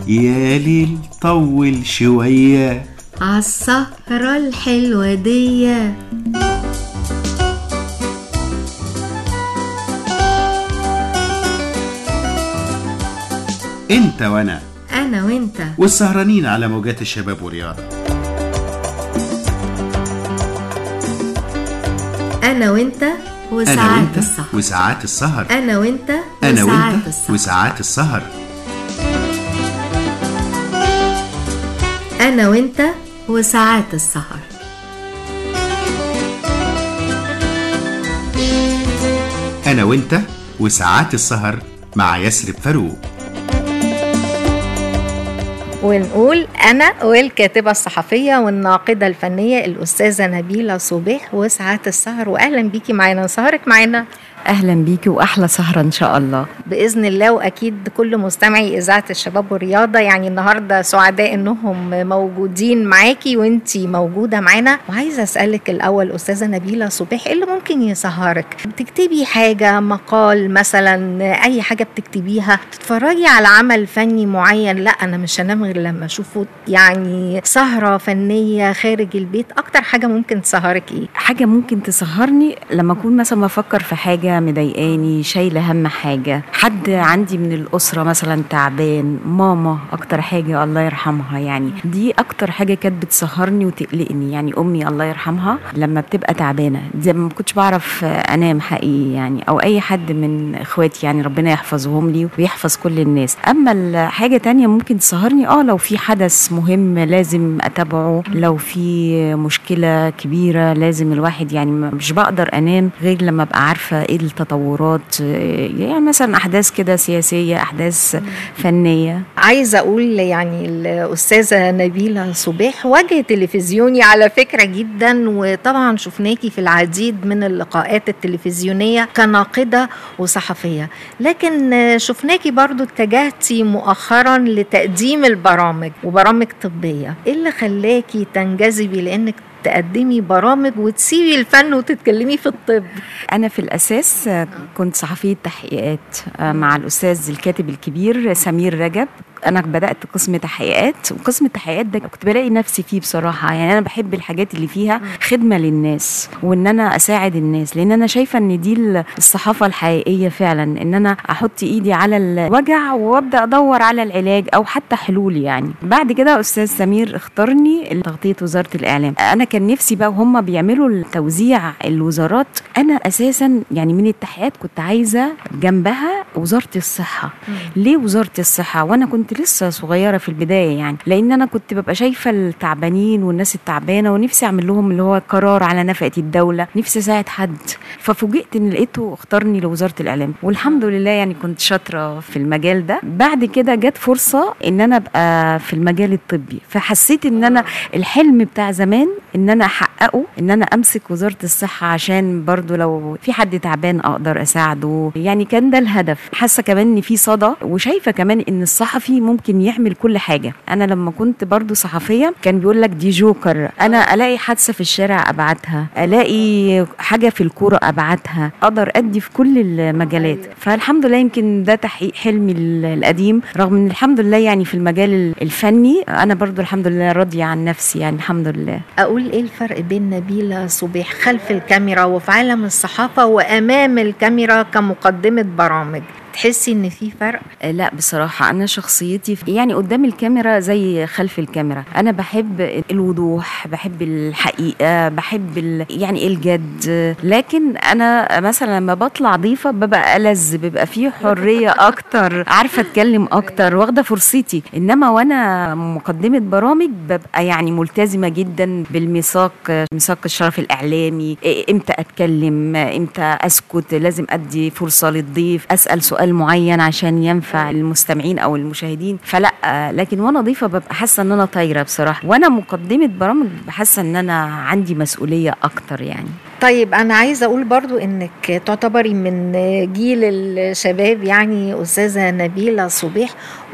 يا ليل طول شوية عالسهرة الحلوة دي انت وانا أنا وأنت والسهرانين على موجات الشباب والرياضة أنا وأنت انا وساعات وانت السهر وساعات السهر أنا وأنت انا وساعات وانت السهر وساعات السهر أنا وأنت وساعات السهر انا وانت وساعات السهر مع يسرب فاروق ونقول أنا والكاتبة الصحفية والناقدة الفنية الأستاذة نبيلة صبيح وساعات السهر وأهلا بيكي معانا سهرك معانا اهلا بيكي واحلى سهره ان شاء الله باذن الله واكيد كل مستمعي اذاعه الشباب والرياضه يعني النهارده سعداء انهم موجودين معاكي وانتي موجوده معانا وعايزه اسالك الاول استاذه نبيله صبيح ايه اللي ممكن يسهرك بتكتبي حاجه مقال مثلا اي حاجه بتكتبيها تتفرجي على عمل فني معين لا انا مش هنام غير لما اشوفه يعني سهره فنيه خارج البيت اكتر حاجه ممكن تسهرك ايه حاجه ممكن تسهرني لما اكون مثلا بفكر في حاجه مضايقاني شايله هم حاجه حد عندي من الاسره مثلا تعبان ماما اكتر حاجه الله يرحمها يعني دي اكتر حاجه كانت بتسهرني وتقلقني يعني امي الله يرحمها لما بتبقى تعبانه دي ما كنتش بعرف انام حقيقي يعني او اي حد من اخواتي يعني ربنا يحفظهم لي ويحفظ كل الناس اما الحاجه تانية ممكن تسهرني اه لو في حدث مهم لازم اتابعه لو في مشكله كبيره لازم الواحد يعني مش بقدر انام غير لما ابقى عارفه ايه التطورات يعني مثلا احداث كده سياسيه احداث فنيه عايزه اقول يعني الاستاذه نبيله صبيح وجه تلفزيوني على فكره جدا وطبعا شفناكي في العديد من اللقاءات التلفزيونيه كناقده وصحفيه لكن شفناكي برضو اتجهتي مؤخرا لتقديم البرامج وبرامج طبيه ايه اللي خلاكي تنجذبي لانك تقدمي برامج وتسيبي الفن وتتكلمي في الطب انا في الاساس كنت صحفيه تحقيقات مع الاستاذ الكاتب الكبير سمير رجب انا بدات قسم تحقيقات وقسم التحقيقات ده كنت بلاقي نفسي فيه بصراحه يعني انا بحب الحاجات اللي فيها خدمه للناس وان انا اساعد الناس لان انا شايفه ان دي الصحافه الحقيقيه فعلا ان انا احط ايدي على الوجع وابدا ادور على العلاج او حتى حلول يعني بعد كده استاذ سمير اختارني لتغطيه وزاره الاعلام انا كان نفسي بقى وهم بيعملوا توزيع الوزارات انا اساسا يعني من التحقيقات كنت عايزه جنبها وزاره الصحه ليه وزاره الصحه وانا كنت لسه صغيره في البدايه يعني لان انا كنت ببقى شايفه التعبانين والناس التعبانه ونفسي اعمل لهم اللي هو قرار على نفقه الدوله نفسي اساعد حد ففوجئت ان لقيته اختارني لوزاره الاعلام والحمد لله يعني كنت شاطره في المجال ده بعد كده جت فرصه ان انا ابقى في المجال الطبي فحسيت ان انا الحلم بتاع زمان ان انا احققه ان انا امسك وزاره الصحه عشان برضو لو في حد تعبان اقدر اساعده يعني كان ده الهدف حاسه كمان ان في صدى وشايفه كمان ان الصحفي ممكن يعمل كل حاجه انا لما كنت برضو صحفيه كان بيقول لك دي جوكر انا الاقي حادثه في الشارع ابعتها الاقي حاجه في الكوره ابعتها اقدر ادي في كل المجالات فالحمد لله يمكن ده تحقيق حلمي القديم رغم ان الحمد لله يعني في المجال الفني انا برضو الحمد لله راضيه عن نفسي يعني الحمد لله اقول ايه الفرق بين نبيله صبيح خلف الكاميرا وفي عالم الصحافه وامام الكاميرا كمقدمه برامج تحسي ان في فرق لا بصراحه انا شخصيتي يعني قدام الكاميرا زي خلف الكاميرا انا بحب الوضوح بحب الحقيقه بحب ال... يعني الجد لكن انا مثلا لما بطلع ضيفه ببقى ألذ بيبقى فيه حريه اكتر عارفه اتكلم اكتر واخده فرصتي انما وانا مقدمه برامج ببقى يعني ملتزمه جدا بالميثاق ميثاق الشرف الاعلامي امتى اتكلم امتى اسكت لازم ادي فرصه للضيف اسال سؤال سؤال معين عشان ينفع المستمعين او المشاهدين فلا لكن وانا ضيفه ببقى حاسه ان انا طايره بصراحه وانا مقدمه برامج حاسه ان انا عندي مسؤوليه اكتر يعني طيب انا عايزه اقول برضو انك تعتبري من جيل الشباب يعني استاذه نبيله صبيح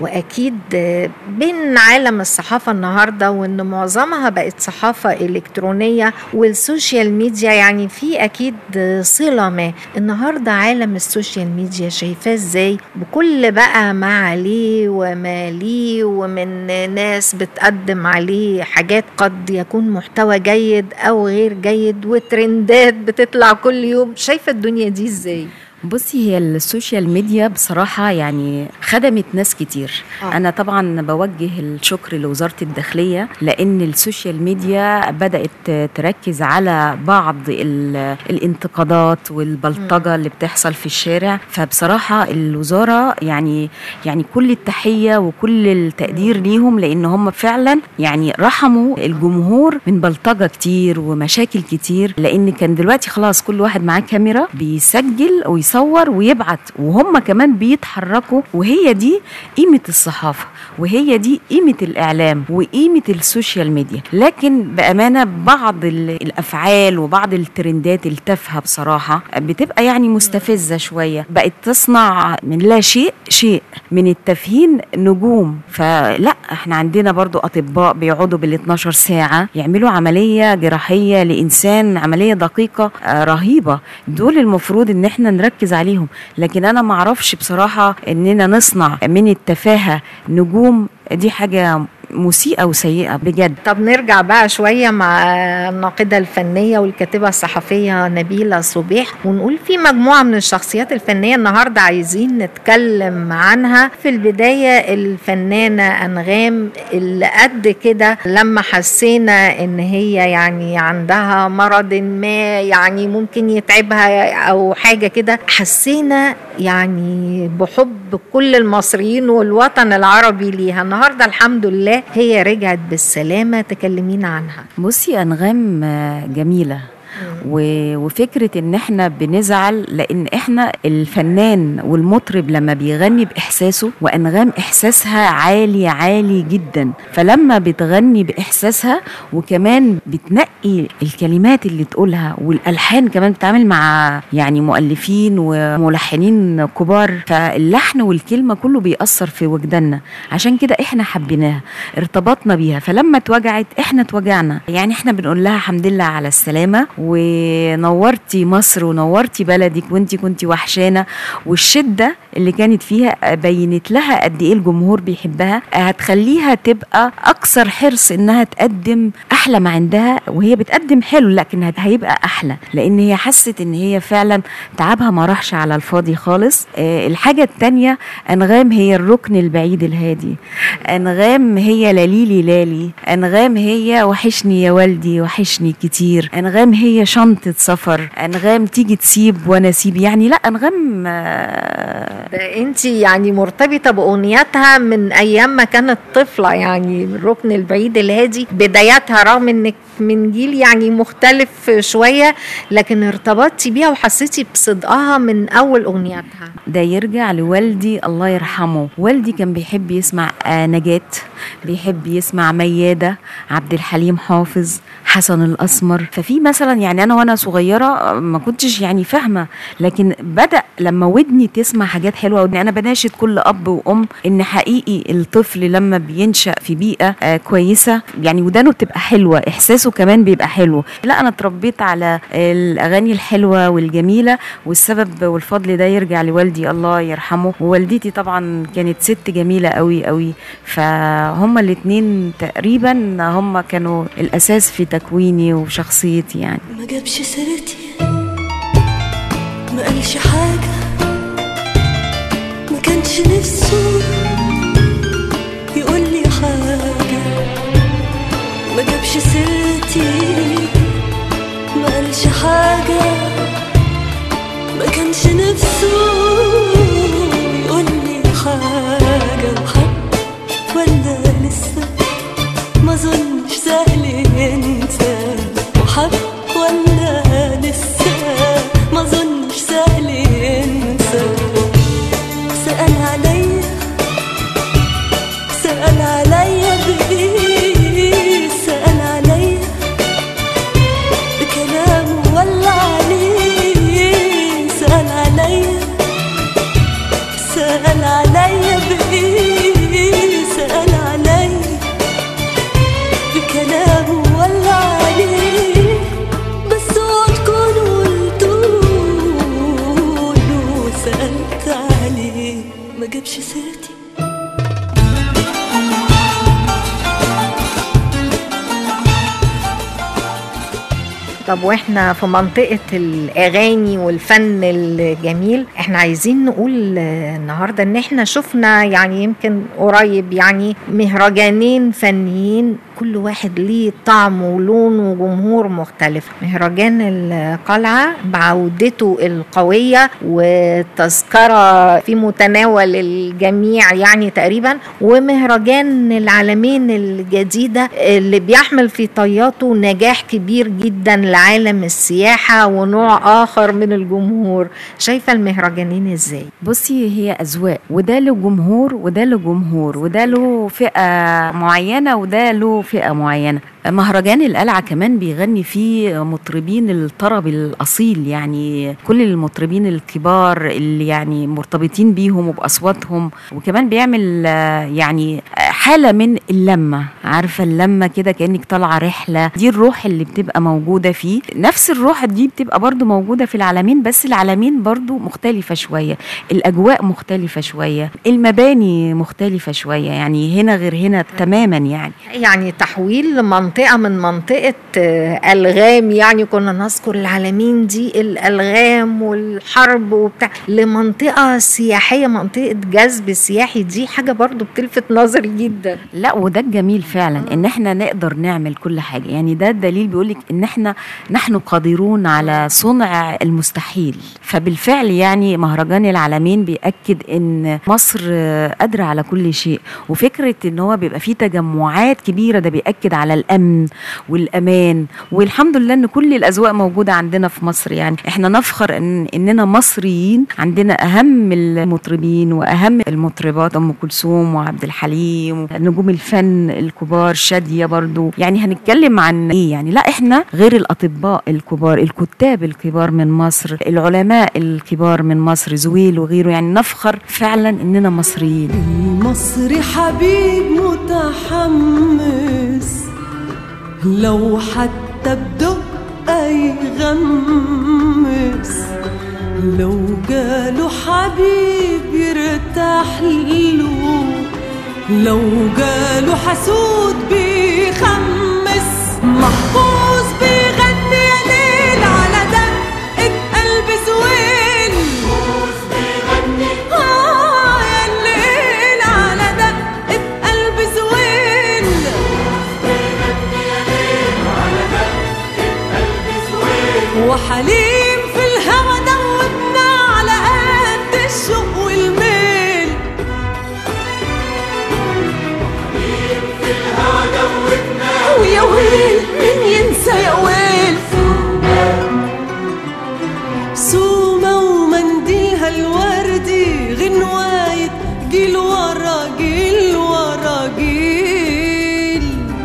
واكيد بين عالم الصحافه النهارده وان معظمها بقت صحافه الكترونيه والسوشيال ميديا يعني في اكيد صله ما النهارده عالم السوشيال ميديا شايفاه ازاي بكل بقى ما عليه وما ليه ومن ناس بتقدم عليه حاجات قد يكون محتوى جيد او غير جيد وترندات بتطلع كل يوم شايفه الدنيا دي ازاي بصي هي السوشيال ميديا بصراحة يعني خدمت ناس كتير آه. أنا طبعا بوجه الشكر لوزارة الداخلية لأن السوشيال ميديا بدأت تركز على بعض ال- الانتقادات والبلطجة اللي بتحصل في الشارع فبصراحة الوزارة يعني يعني كل التحية وكل التقدير ليهم لأن هم فعلا يعني رحموا الجمهور من بلطجة كتير ومشاكل كتير لأن كان دلوقتي خلاص كل واحد معاه كاميرا بيسجل ويصور ويبعت وهم كمان بيتحركوا وهي دي قيمة الصحافة وهي دي قيمة الإعلام وقيمة السوشيال ميديا لكن بأمانة بعض ال- الأفعال وبعض الترندات التافهة بصراحة بتبقى يعني مستفزة شوية بقت تصنع من لا شيء شيء من التفهين نجوم فلا احنا عندنا برضو أطباء بيقعدوا بال 12 ساعة يعملوا عملية جراحية لإنسان عملية دقيقة آه، رهيبة دول المفروض ان احنا نركز عليهم لكن انا معرفش بصراحة اننا نصنع من التفاهة نجوم دي حاجة مسيئة وسيئة بجد طب نرجع بقى شوية مع الناقدة الفنية والكاتبة الصحفية نبيلة صبيح ونقول في مجموعة من الشخصيات الفنية النهاردة عايزين نتكلم عنها في البداية الفنانة أنغام اللي قد كده لما حسينا إن هي يعني عندها مرض ما يعني ممكن يتعبها أو حاجة كده حسينا يعني بحب كل المصريين والوطن العربي ليها النهاردة الحمد لله هي رجعت بالسلامة تكلمينا عنها بصي انغام آه، جميله و- وفكرة ان احنا بنزعل لان احنا الفنان والمطرب لما بيغني باحساسه وانغام احساسها عالي عالي جدا فلما بتغني باحساسها وكمان بتنقي الكلمات اللي تقولها والالحان كمان بتتعامل مع يعني مؤلفين وملحنين كبار فاللحن والكلمة كله بيأثر في وجداننا عشان كده احنا حبيناها ارتبطنا بيها فلما اتوجعت احنا اتوجعنا يعني احنا بنقول لها الحمد لله على السلامة ونورتي مصر ونورتي بلدك وانتي كنتي وحشانة والشدة اللي كانت فيها بينت لها قد ايه الجمهور بيحبها هتخليها تبقى اكثر حرص انها تقدم احلى ما عندها وهي بتقدم حلو لكن هت- هيبقى احلى لان هي حست ان هي فعلا تعبها ما راحش على الفاضي خالص آه الحاجة التانية انغام هي الركن البعيد الهادي انغام هي لاليلي لالي انغام هي وحشني يا والدي وحشني كتير انغام هي شنطة سفر انغام تيجي تسيب وانا اسيب يعني لا انغام آه، ده انت يعني مرتبطة بأغنياتها من أيام ما كانت طفلة يعني الركن البعيد الهادي بداياتها رغم انك من جيل يعني مختلف شوية لكن ارتبطتي بيها وحسيتي بصدقها من أول أغنياتها ده يرجع لوالدي الله يرحمه والدي كان بيحب يسمع آه، نجاة بيحب يسمع ميادة عبد الحليم حافظ حسن الأسمر ففي مثلا يعني أنا وأنا صغيرة آه، ما كنتش يعني فاهمة لكن بدأ لما ودني تسمع حاجات حلوة ودني أنا بناشد كل أب وأم إن حقيقي الطفل لما بينشأ في بيئة آه، كويسة يعني ودانه بتبقى حلوة إحساسه كمان بيبقى حلو لا أنا اتربيت على الأغاني الحلوة والجميلة والسبب والفضل ده يرجع لوالدي الله يرحمه ووالدتي طبعا كانت ست جميلة قوي قوي فهم الاتنين تقريبا هم كانوا الأساس في تكويني وشخصيتي يعني ما جابش سيرتي ما قالش حاجة ما كانش نفسه يقول لي حاجة ما جابش سيرتي ما قالش حاجة ما كانش نفسه يقول لي حاجة وحب ولا لسه ما ظنش سهل ينسى وحب ولا لسه ما ظنش سهل ينسى سأل عليا سأل عليا بإيه سأل عليا بكلامه ولا عليه سأل عليا سأل عليا بإيه طب واحنا في منطقة الأغاني والفن الجميل احنا عايزين نقول آه، النهاردة ان احنا شفنا يعني يمكن قريب يعني مهرجانين فنيين كل واحد ليه طعم ولون وجمهور مختلف مهرجان القلعة بعودته القوية والتذكرة في متناول الجميع يعني تقريبا ومهرجان العالمين الجديدة اللي بيحمل في طياته نجاح كبير جدا لعالم السياحة ونوع آخر من الجمهور شايفة المهرجانين ازاي؟ بصي هي أذواق وده له جمهور وده له جمهور وده له فئة معينة وده له فئة معينة مهرجان القلعة كمان بيغني فيه مطربين الطرب الأصيل يعني كل المطربين الكبار اللي يعني مرتبطين بيهم وبأصواتهم وكمان بيعمل آه، يعني حالة من اللمة عارفة اللمة كده كأنك طالعة رحلة دي الروح اللي بتبقى موجودة فيه نفس الروح دي بتبقى برضو موجودة في العالمين بس العالمين برضو مختلفة شوية الأجواء مختلفة شوية المباني مختلفة شوية يعني هنا غير هنا تماما يعني يعني تحويل منطقة من منطقة آه، ألغام يعني كنا نذكر العالمين دي الألغام والحرب وبتاع لمنطقة سياحية منطقة جذب سياحي دي حاجة برضو بتلفت نظري جدا لا وده الجميل فعلا ان احنا نقدر نعمل كل حاجه يعني ده الدليل بيقولك ان احنا نحن قادرون على صنع المستحيل فبالفعل يعني مهرجان العالمين بيأكد ان مصر آه، قادره على كل شيء وفكره ان هو بيبقى فيه تجمعات كبيره ده بيأكد على الامن والامان والحمد لله ان كل الاذواق موجوده عندنا في مصر يعني احنا نفخر ان اننا مصريين عندنا اهم المطربين واهم المطربات ام كلثوم وعبد الحليم نجوم الفن الكبار شاديه برضو يعني هنتكلم عن ايه يعني لا احنا غير الاطباء الكبار الكتاب الكبار من مصر العلماء الكبار من مصر زويل وغيره يعني نفخر فعلا اننا مصريين المصري حبيب متحمس لو حتى بدقة يغمس لو جاله حبيب يرتاح له لو جاله حسود بيخمس محفوظ بيغني يا ليل على دقة قلب زويل آه يا الليل على دقة قلب زويل وحليم في الهوى دوبنا على قد الشوق والميل ويا ويل مين ينسى يا ويل سومة ومنديلها الوردي غنواية جيل ورا جيل ورا جيل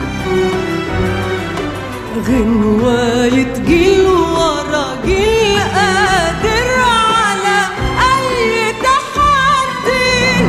غنواية جيل ورا جيل قادر على أي تحدي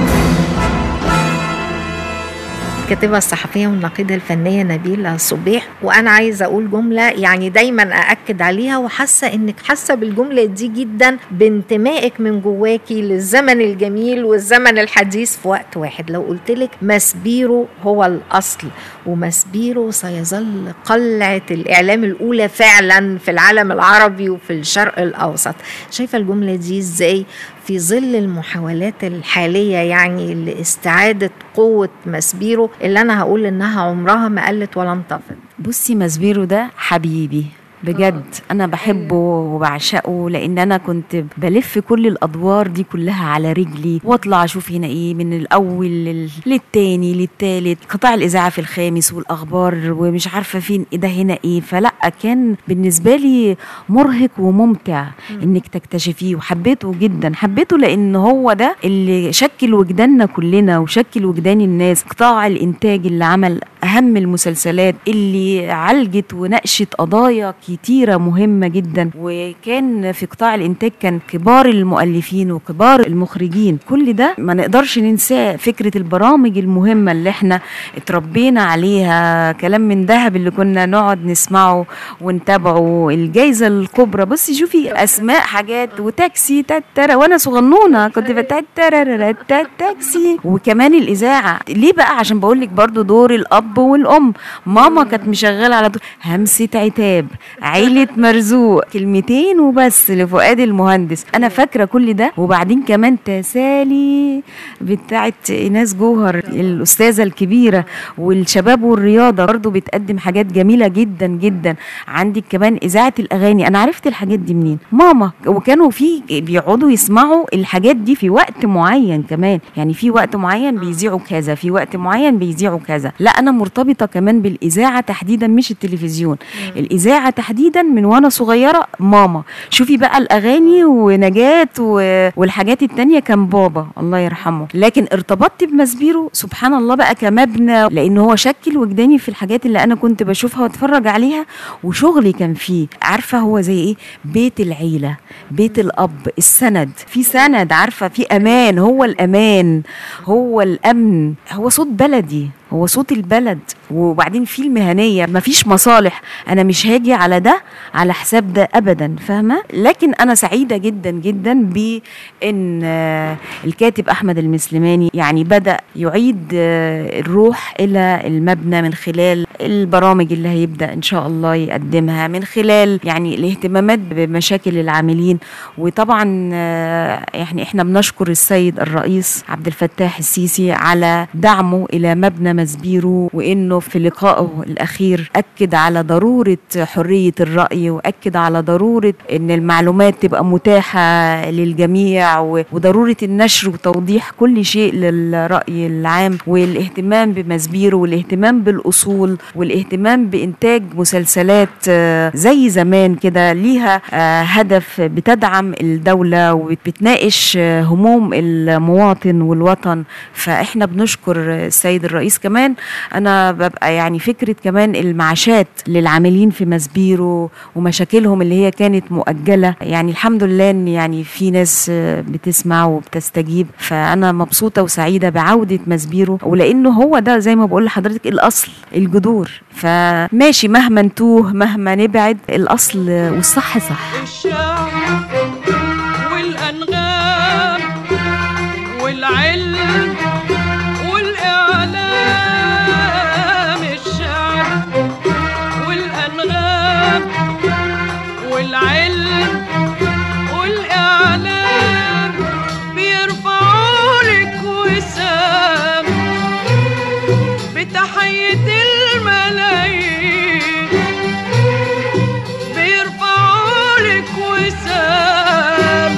الكاتبة الصحفية والنقيدة الفنية نبيلة صبيح وأنا عايزة أقول جملة يعني دايما أأكد عليها وحاسة إنك حاسة بالجملة دي جدا بانتمائك من جواكي للزمن الجميل والزمن الحديث في وقت واحد لو قلتلك مسبيرو هو الأصل ومسبيرو سيظل قلعة الإعلام الأولى فعلا في العالم العربي وفي الشرق الأوسط شايفة الجملة دي إزاي في ظل المحاولات الحالية يعني لاستعادة قوة مسبيرو اللي أنا هقول إنها عمرها ما قلت ولا انطفت بصي ماسبيرو ده حبيبي بجد انا بحبه وبعشقه لان انا كنت بلف كل الادوار دي كلها على رجلي واطلع اشوف هنا ايه من الاول لل- للتاني للتالت قطاع الاذاعه في الخامس والاخبار ومش عارفه فين ايه ده هنا ايه فلا كان بالنسبه لي مرهق وممتع انك تكتشفيه وحبيته جدا حبيته لان هو ده اللي شكل وجداننا كلنا وشكل وجدان الناس قطاع الانتاج اللي عمل اهم المسلسلات اللي عالجت وناقشت قضايا كتيره مهمه جدا وكان في قطاع الانتاج كان كبار المؤلفين وكبار المخرجين كل ده ما نقدرش ننساه فكره البرامج المهمه اللي احنا اتربينا عليها كلام من ذهب اللي كنا نقعد نسمعه ونتابعه الجايزه الكبرى بصي شوفي اسماء حاجات وتاكسي تترى وانا صغنونه كنت بتترى تاكسي وكمان الاذاعه ليه بقى عشان بقول لك برضو دور الاب الاب والام ماما كانت مشغله على طول همسه عتاب عيله مرزوق كلمتين وبس لفؤاد المهندس انا فاكره كل ده وبعدين كمان تسالي بتاعت ايناس جوهر الاستاذه الكبيره والشباب والرياضه برضو بتقدم حاجات جميله جدا جدا عندك كمان اذاعه الاغاني انا عرفت الحاجات دي منين ماما وكانوا في بيقعدوا يسمعوا الحاجات دي في وقت معين كمان يعني في وقت معين بيذيعوا كذا في وقت معين بيذيعوا كذا لا انا مرتبطه كمان بالاذاعه تحديدا مش التلفزيون الاذاعه تحديدا من وانا صغيره ماما شوفي بقى الاغاني ونجاة و- والحاجات التانية كان بابا الله يرحمه لكن ارتبطت بمسبيرو سبحان الله بقى كمبنى لان هو شكل وجداني في الحاجات اللي انا كنت بشوفها واتفرج عليها وشغلي كان فيه عارفه هو زي ايه بيت العيله بيت الاب السند في سند عارفه في امان هو الامان هو الامن هو صوت بلدي هو صوت البلد وبعدين في المهنيه مفيش مصالح انا مش هاجي على ده على حساب ده ابدا فاهمه لكن انا سعيده جدا جدا بان آه، الكاتب احمد المسلماني يعني بدا يعيد آه، الروح الى المبنى من خلال البرامج اللي هيبدا ان شاء الله يقدمها من خلال يعني الاهتمامات بمشاكل العاملين وطبعا آه، يعني احنا بنشكر السيد الرئيس عبد الفتاح السيسي على دعمه الى مبنى مسبيرو وانه في لقائه الاخير اكد على ضروره حريه الراي واكد على ضروره ان المعلومات تبقى متاحه للجميع و- وضروره النشر وتوضيح كل شيء للراي العام والاهتمام بمسبيرو والاهتمام بالاصول والاهتمام بانتاج مسلسلات آه، زي زمان كده ليها آه، هدف بتدعم الدوله وبتناقش آه، هموم المواطن والوطن فاحنا بنشكر السيد الرئيس كمان انا ببقى يعني فكره كمان المعاشات للعاملين في مسبيرو ومشاكلهم اللي هي كانت مؤجله يعني الحمد لله ان يعني في ناس آه، بتسمع وبتستجيب فانا مبسوطه وسعيده بعوده مسبيرو ولانه هو ده زي ما بقول لحضرتك الاصل الجذور فماشي مهما نتوه مهما نبعد الاصل والصح صح الشعر والأنغام والعلم والإعلام الشعر والأنغام والعلم والإعلام بيرفعوا لك وسام بتحية الملايين بيرفعوا لك وسام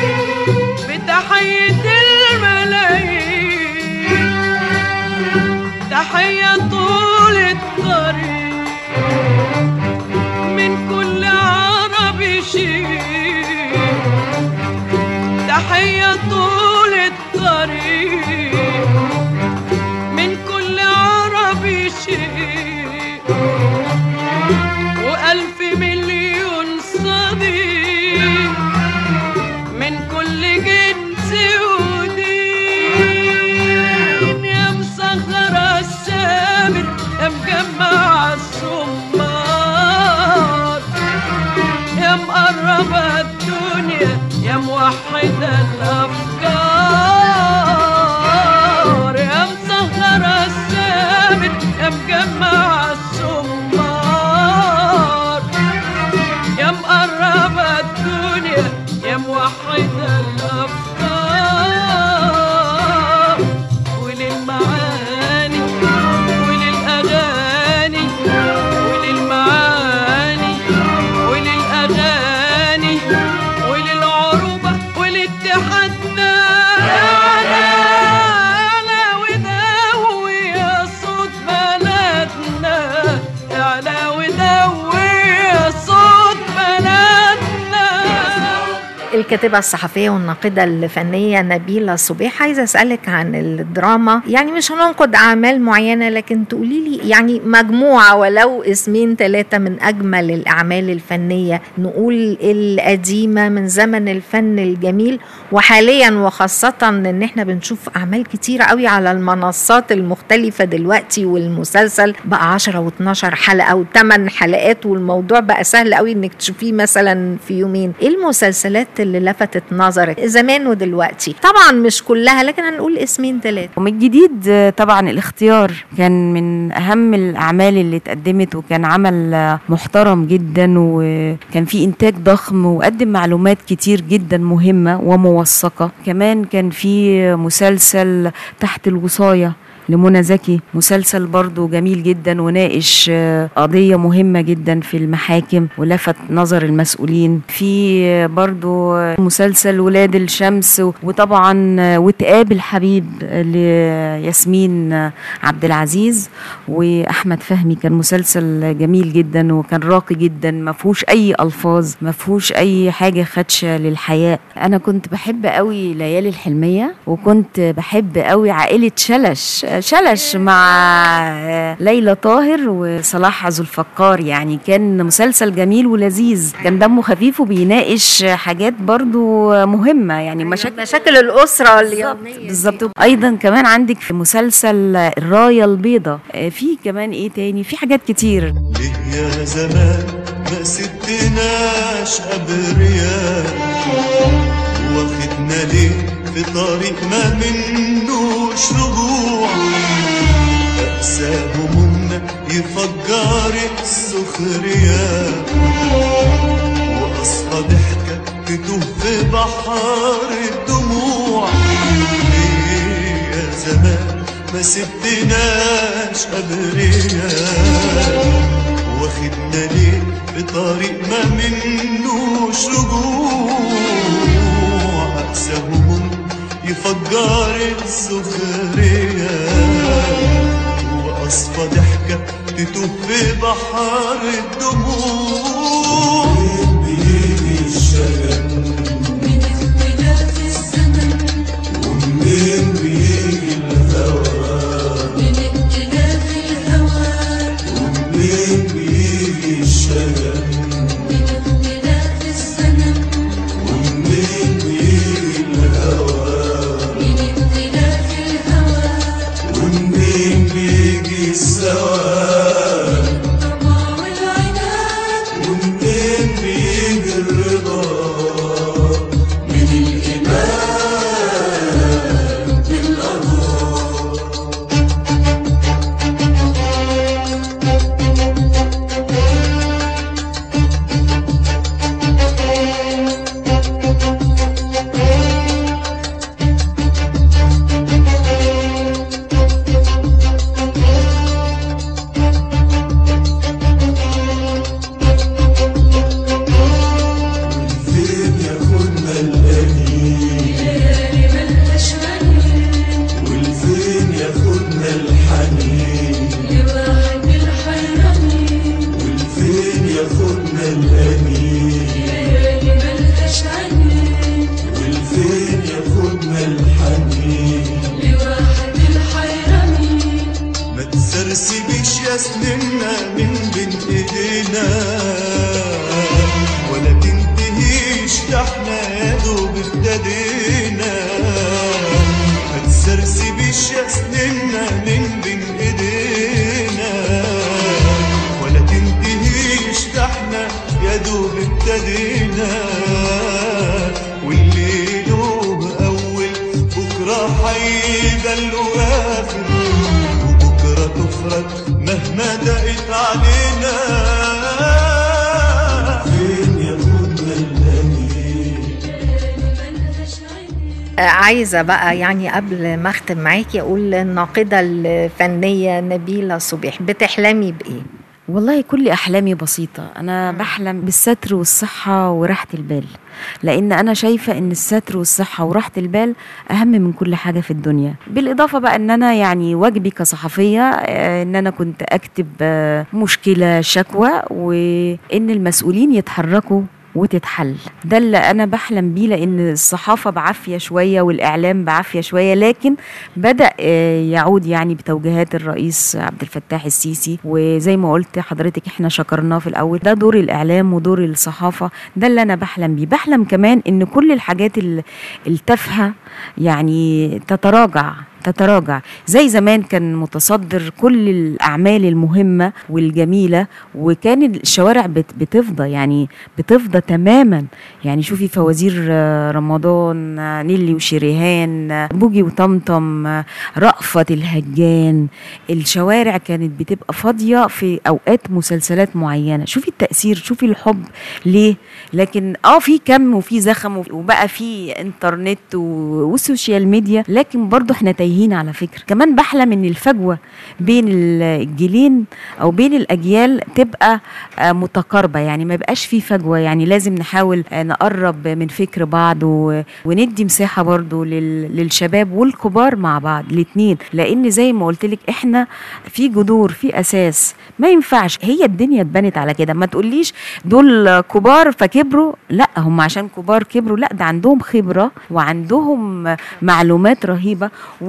بتحية الملايين تحية طول الطريق من كل عربي شيء تحية طول الطريق من كل عربي شيء وألف مليون صديق من كل جنس ودين يا مسخرة السامر يا مجمع الصمار يا مقربة الدنيا يا موحدة الأفكار يا مسهرة السامر يا مجمع الصمار يا مقربة الدنيا يا موحدة الأفكار وللمعاني وللأغاني وللمعاني وللأغاني وللعروبة ولاتحادنا أنا أنا وداوي يا صوت بلدنا أنا وداوي يا صوت بلدنا الكاتبة الصحفية والناقدة الفنية نبيلة صبيح عايزة أسألك عن الدراما يعني مش هننقد أعمال معينة لكن تقولي لي يعني مجموعة ولو اسمين ثلاثة من أجمل الأعمال الفنية نقول القديمة من زمن الفن الجميل وحاليا وخاصة إن إحنا بنشوف أعمال كتيرة قوي على المنصات المختلفة دلوقتي والمسلسل بقى 10 و12 حلقة و8 حلقات والموضوع بقى سهل قوي إنك تشوفيه مثلا في يومين إيه المسلسلات اللي لفتت نظرك زمان ودلوقتي طبعا مش كلها لكن هنقول اسمين ثلاثه ومن الجديد آه، طبعا الاختيار كان من اهم الاعمال اللي اتقدمت وكان عمل آه، محترم جدا وكان في انتاج ضخم وقدم معلومات كتير جدا مهمه وموثقه كمان كان في مسلسل تحت الوصايه لمنى زكي مسلسل برضو جميل جدا وناقش آه، قضية مهمة جدا في المحاكم ولفت نظر المسؤولين في آه، برضو آه، مسلسل ولاد الشمس وطبعا آه، وتقابل حبيب لياسمين آه، عبد العزيز واحمد فهمي كان مسلسل جميل جدا وكان راقي جدا ما فيهوش اي الفاظ ما فيهوش اي حاجه خدشه للحياء انا كنت بحب قوي ليالي الحلميه وكنت بحب قوي عائله شلش شلش مع آه، ليلى طاهر وصلاح ذو الفقار يعني كان مسلسل جميل ولذيذ كان دمه خفيف وبيناقش حاجات برضو مهمه يعني مشاكل مشاكل الاسره اليوميه بالظبط ايضا كمان عندك في مسلسل الرايه البيضاء آه، في كمان ايه تاني في حاجات كتير ليه يا زمان ما سبتناش أبرياء واخدنا ليه في طريق ما منوش رجوع أقسى همومنا يفجر السخرية وأصفى ضحكة تتوه في بحر الدموع ليه يا زمان ما سبتناش أبرياء واخدنا ليه في طريق ما منوش رجوع أقسى هموم يفجر السخرية وأصفى ضحكة تتوه في بحر الدموع بيجي الشجن من اختلاف الزمن ومنين بيجي الهوى من اختلاف الهوى ومنين بيجي الشجن من اختلاف الزمن ومنين بيجي الهوى من اختلاف الهوى ومنين بيجي السواد الطمع والعناد ومنين بيجي الرضا من الإيمان فين ياخدنا الأنين ليالي ملهاش غني والفين ياخدنا الحنين لواحد الحيراني والفين ياخدنا الأنين ليالي ملهاش غني والفين ياخدنا الحنين لواحد الحيراني ما تسرسبيش يا سننا من بين ايدينا ولا تنتهيش ده احنا يا دوب ابتدينا ما تسرسبيش يا سننا من بين ايدينا ولا تنتهيش ده احنا يا دوب ابتدينا واللي له اول بكره هيبقى له اخر وبكرة تفرج مهما دقت علينا فين ياخدنا الأنين ملهاش غني آه، عايزه بقى يعني قبل ما اختم معاكي اقول الناقده الفنيه نبيله صبيح بتحلمي بايه والله كل احلامي بسيطه انا بحلم بالستر والصحه وراحه البال لان انا شايفه ان الستر والصحه وراحه البال اهم من كل حاجه في الدنيا بالاضافه بقى ان انا يعني واجبي كصحفيه آه، ان انا كنت اكتب آه، مشكله شكوى وان المسؤولين يتحركوا وتتحل ده اللي انا بحلم بيه لان الصحافه بعافيه شويه والاعلام بعافيه شويه لكن بدا آه، يعود يعني بتوجيهات الرئيس عبد الفتاح السيسي وزي ما قلت حضرتك احنا شكرناه في الاول ده دور الاعلام ودور الصحافه ده اللي انا بحلم بيه بحلم كمان ان كل الحاجات ال- التافهه يعني تتراجع تتراجع زي زمان كان متصدر كل الاعمال المهمه والجميله وكان الشوارع بت بتفضى يعني بتفضى تماما يعني شوفي فوازير آه، رمضان آه، نيلي وشريهان آه، بوجي وطمطم آه، رأفت الهجان الشوارع كانت بتبقى فاضيه في اوقات مسلسلات معينه شوفي التاثير شوفي الحب ليه لكن اه في كم وفي زخم وف- وبقى في انترنت و- والسوشيال ميديا لكن برضو احنا تايهين على فكره كمان بحلم ان الفجوه بين الجيلين او بين الاجيال تبقى آه، متقاربه يعني ما يبقاش في فجوه يعني لازم نحاول آه، نقرب من فكر بعض و- وندي مساحه برضو لل- للشباب والكبار مع بعض الاثنين لان زي ما قلت لك احنا في جذور في اساس ما ينفعش هي الدنيا اتبنت على كده ما تقوليش دول كبار فكبروا لا هم عشان كبار كبروا لا ده عندهم خبره وعندهم معلومات رهيبه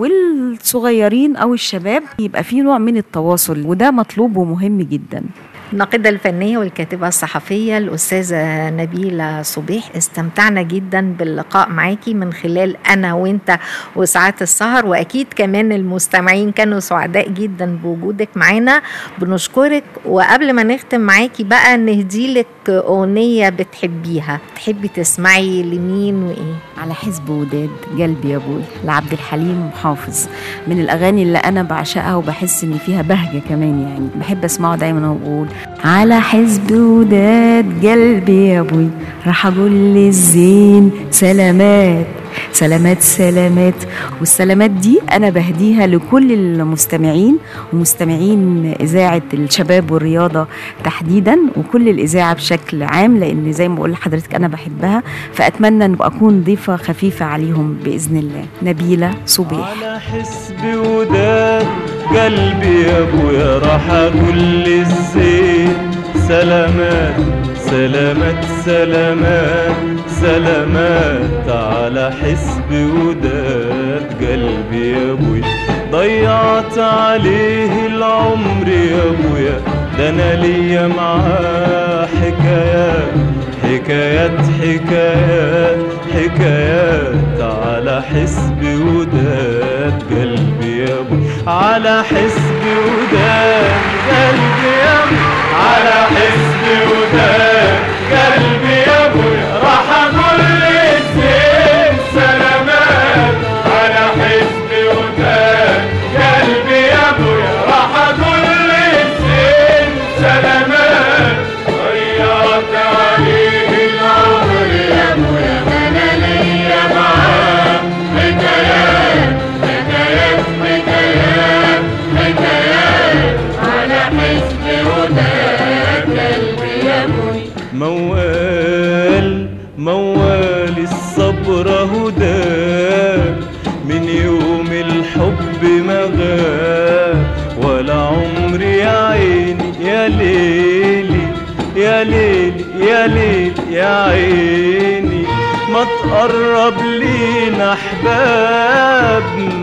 والصغيرين او الشباب يبقى في نوع من التواصل وده مطلوب ومهم جدا الناقدة الفنية والكاتبة الصحفية الأستاذة نبيلة صبيح استمتعنا جدا باللقاء معاكي من خلال أنا وإنت وساعات السهر وأكيد كمان المستمعين كانوا سعداء جدا بوجودك معانا بنشكرك وقبل ما نختم معاكي بقى نهديلك أغنية بتحبيها تحبي تسمعي لمين وإيه على حزب وداد قلبي يا ابوي لعبد الحليم حافظ من الاغاني اللي انا بعشقها وبحس ان فيها بهجه كمان يعني بحب اسمعه دايما واقول على حزب وداد قلبي يا ابوي راح اقول للزين سلامات سلامات سلامات والسلامات دي انا بهديها لكل المستمعين ومستمعين اذاعه الشباب والرياضه تحديدا وكل الاذاعه بشكل عام لان زي ما بقول لحضرتك انا بحبها فاتمنى ان اكون ضيفه خفيفه عليهم باذن الله نبيله صبيح على حسب وداد قلبي يا ابويا راح اقول للزين سلامات سلامات سلامات سلامات على حسب وداد قلبي يا ابويا ضيعت عليه العمر يا ابويا ده انا ليا معاه حكايات حكايات حكايات حكايات على حسب وداد قلبي يا ابو على حسب وداد قلبي يا ابو على حسب وداد قلبي يا ابو راح اقول للزين سلامات على حسب وداد قلبي يا ابو راح اقول للزين سلامات ضيعت عليه العمر يا ابويا انا ليا معاه حكايات حكايات حكايات حكايات على حسب وداد قلبي يا ابويا موال موال الصبر هدى من يوم الحب ما غاب ولا عمري يا عيني يا ليلي يا ليلي يا ليلي يا عيني ما تقرب لينا احباب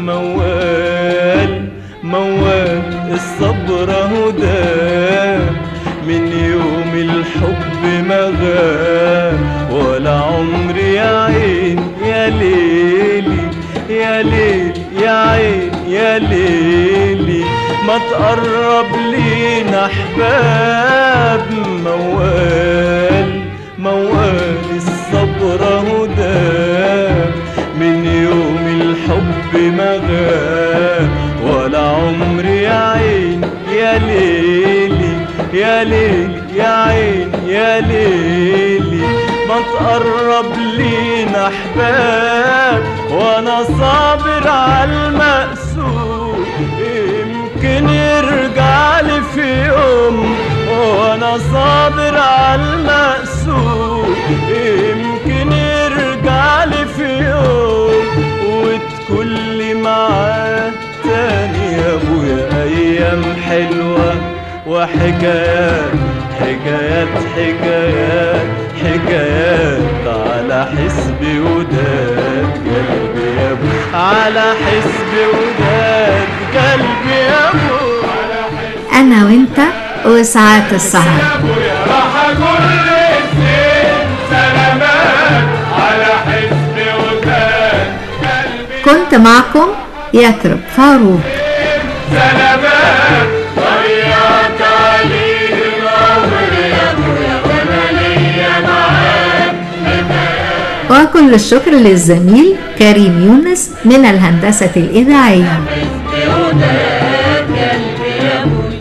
موال موال الصبر هدى من يوم الحب ما غاب ولا عمري يا عين يا ليلي يا ليلي يا عين يا ليلي ما تقرب لينا احباب موال موال الصبر هدى من يوم الحب ما غاب ولا عمري يا عين يا ليلي يا ليلي يا عين يا ليلي ما تقرب لينا احباب وانا صابر على المقسوم يمكن يرجع لي في يوم وانا صابر على المقسوم يمكن يرجع لي في يوم وتكون لي معاه تاني يا ابويا ايام حلوه وحكايات حكايات حكايات حكايات على حسب وداد قلبي يا ابو على حسب وداد قلبي يا ابو أنا وإنت وساعات السهر ابويا راح اقول للزين سلامات على حسب وداد قلبي كنت معكم يطرب فاروق سلامات ضيعت عليه العمر يا ابويا وانا ليا معاك وكل الشكر للزميل كريم يونس من الهندسة الإذاعية بهداك قلبي يا ابويا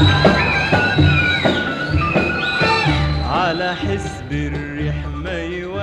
على حسب الريح ما يودي